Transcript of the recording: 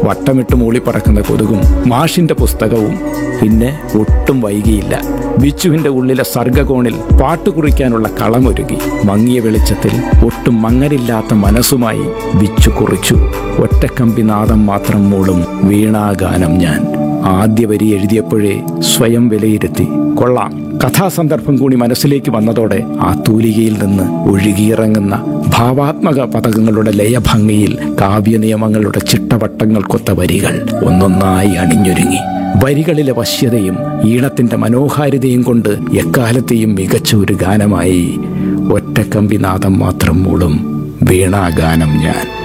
വട്ടമിട്ട് മൂളിപ്പറക്കുന്ന കൊതുകും മാഷിന്റെ പുസ്തകവും പിന്നെ ഒട്ടും വൈകിയില്ല ബിച്ചുവിന്റെ ഉള്ളിലെ സർഗകോണിൽ പാട്ടുകുറിക്കാനുള്ള കളമൊരുങ്ങി മങ്ങിയ വെളിച്ചത്തിൽ ഒട്ടും മങ്ങലില്ലാത്ത മനസ്സുമായി ബിച്ചു കുറിച്ചു ഒറ്റക്കമ്പി നാദം മാത്രം മൂളും വീണാഗാനം ഞാൻ ആദ്യ വരി എഴുതിയപ്പോഴേ സ്വയം വിലയിരുത്തി കൊള്ളാം കഥാസന്ദർഭം കൂടി മനസ്സിലേക്ക് വന്നതോടെ ആ തൂലികയിൽ നിന്ന് ഒഴുകിയിറങ്ങുന്ന ഭാവാത്മക പദകങ്ങളുടെ ലയഭംഗിയിൽ കാവ്യനിയമങ്ങളുടെ ചിട്ടവട്ടങ്ങൾക്കൊത്ത വരികൾ ഒന്നൊന്നായി അണിഞ്ഞൊരുങ്ങി വരികളിലെ വശ്യതയും ഈണത്തിന്റെ മനോഹാരിതയും കൊണ്ട് എക്കാലത്തെയും മികച്ച ഒരു ഗാനമായി ഒറ്റക്കമ്പി നാദം മാത്രം മൂളും വീണാഗാനം ഞാൻ